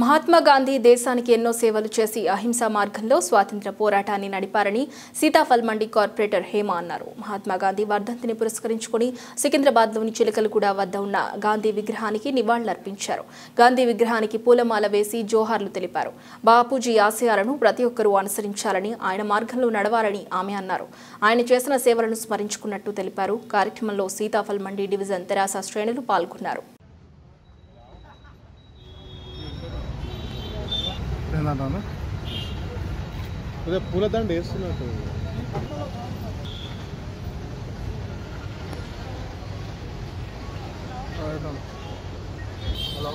మహాత్మా గాంధీ దేశానికి ఎన్నో సేవలు చేసి అహింసా మార్గంలో స్వాతంత్ర పోరాటాన్ని నడిపారని సీతాఫల్ మండి కార్పొరేటర్ హేమ అన్నారు మహాత్మా గాంధీ వర్ధంతిని పురస్కరించుకుని సికింద్రాబాద్లోని చిలకలగూడ వద్ద ఉన్న గాంధీ విగ్రహానికి నివాళులర్పించారు గాంధీ విగ్రహానికి పూలమాల వేసి జోహార్లు తెలిపారు బాపూజీ ఆశయాలను ప్రతి ఒక్కరూ అనుసరించాలని ఆయన మార్గంలో నడవాలని ఆమె అన్నారు ఆయన చేసిన సేవలను స్మరించుకున్నట్టు తెలిపారు కార్యక్రమంలో సీతాఫల్ మండి డివిజన్ తెరాస శ్రేణులు పాల్గొన్నారు ఏంటంటాను అదే పూలదండ వేస్తున్నట్టు హలో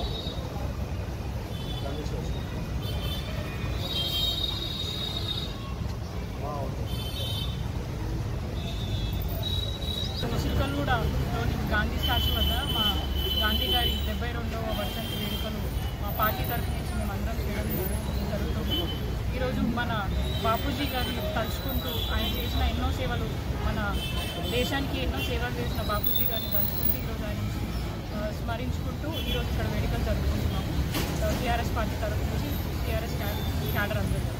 చిలుకలగూడలోని గాంధీ స్టాచ్యూ వద్ద మా గాంధీ గారి డెబ్బై రెండవ వర్ధంతి వేడుకలు మా పార్టీ తరఫు నుంచి మేము అందరం చేయడం జరుగుతుంది ఈరోజు మన బాపూజీ గారిని తలుచుకుంటూ ఆయన చేసిన ఎన్నో సేవలు మన దేశానికి ఎన్నో సేవలు చేసిన బాపూజీ గారిని తలుచుకుంటూ ఈరోజు ఆయన ఆ, స్మరించుకుంటూ ఈరోజు ఇక్కడ వేడుకలు జరుపుకుంటున్నాము టీఆర్ఎస్ పార్టీ తరఫు నుంచి టీఆర్ఎస్ క్యాడర్ అందరూ